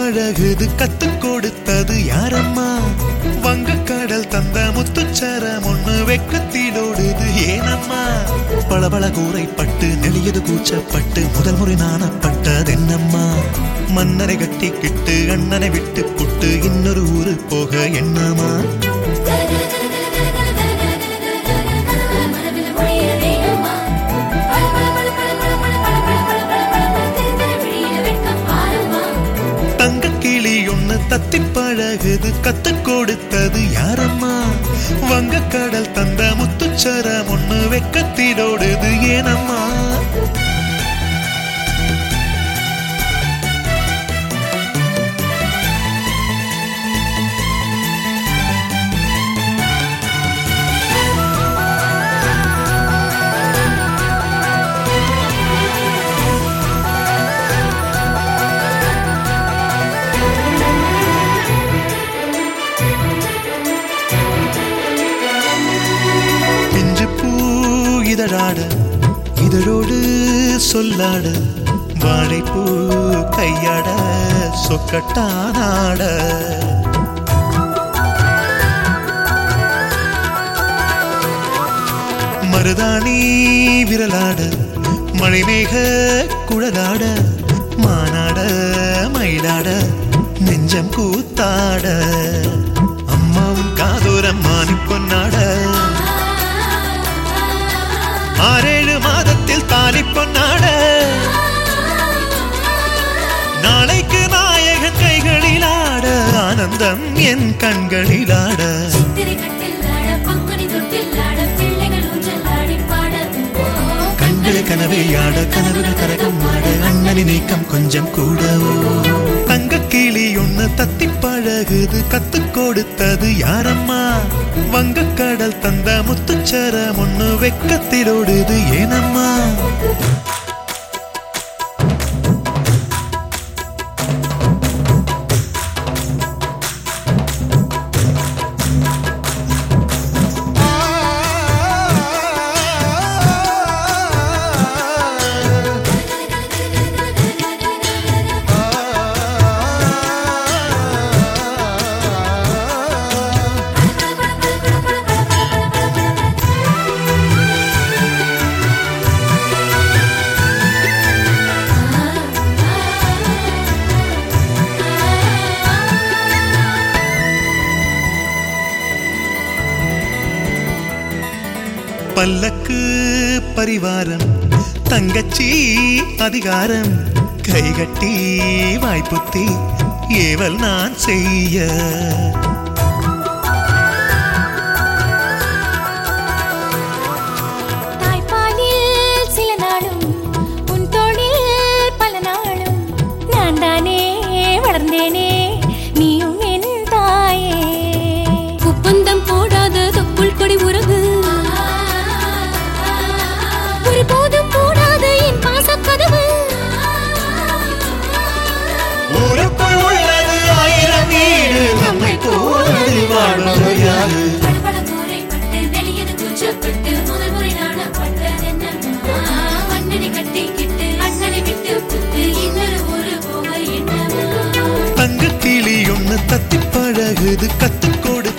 பழகுது கத்து கொடுத்தது யாரம்மா வங்கக்கடல் தந்த முத்துச்சரம் ஒண்ணு வெக்கத்திலோடுது ஏனம்மா பளபள கூரைப்பட்டு நெளியது கூச்சப்பட்டு முதல் முறை நாணப்பட்டதென்னம்மா மன்னரை கட்டிக்கிட்டு அண்ணனை விட்டு புட்டு இன்னொரு ஊரு போக என்னமா மனதில் மொழிய வேணுமா பல பல பல பல பல பல பல பல பல பல பல பல தெரிந்த விழியில வெட்கம் பாருமா தங்க கிளி ஒண்ணு தத்தி பழகுது கத்து கொடுத்தது யாரம்மா வங்கக்கடல் தந்த முத்துச்சரம் ஒண்ணு வெக்கத்திலோடுது ஏனம்மா பிஞ்சு பூ இதழாட இதழோடு சொல்லாட வாழைப்பூ கையாட சொக்கட்டானாட மருதாணி விரலாட மழைமேக குழலாட மானாட மயிலாட நெஞ்சம் கூத்தாட அம்மாவும் காதோரம் மானி பொன்னாட ஆறேழு மாதத்தில் தாலி பொன்னாட நாளைக்கு நாயகன் கைகளில் ஆட ஆனந்தம் என் கண்களில் ஆட சித்திரை கட்டில் ஆட பங்குனி தொட்டில் ஆட பிள்ளைகள் ஊஞ்சல் ஆடி பாட கண்களை கனவை ஆட கனவுகள் கரகம் ஆட அண்ணனின் நீக்கம் கொஞ்சம் கூடவோ தங்க கிளி ஒண்ணு தத்தி பழகுது கத்து கொடுத்தது யாரம்மா வங்கக்கடல் தந்த முத்துச்சரம் ஒண்ணு வெக்கத்திலோடுது ஏனம்மா பல்லக்கு பரிவாரம் தங்கச்சி அதிகாரம் கைகட்டி வாய்ப்புத்தி ஏவல் நான் செய்ய தாய்ப்பாலில் சில நாளும் உன் தோளில் பல நாளும் நான் தானே வளர்ந்தேனே நீயும் என் தாயே ஒப்பந்தம் போடாத தொப்புள் கொடி உறவு ஒரு போதும் போடாத என் பாசக்கதவு ஊருக்குள் உள்ளது ஆயிரம் வீடு நம்மை போலது வாழ்வது யாரு படபட கூரைப்பட்டு வெளியது கூச்சப்பட்டு முதல் முறை நாணப்பட்டதென்னம்மா அண்ணனை கட்டிக்கிட்டு அண்ணனை விட்டு புட்டு இன்னொரு ஊரு போக என்னமா தங்க கிளி ஒண்ணு தத்தி பழகுது கத்து கொடு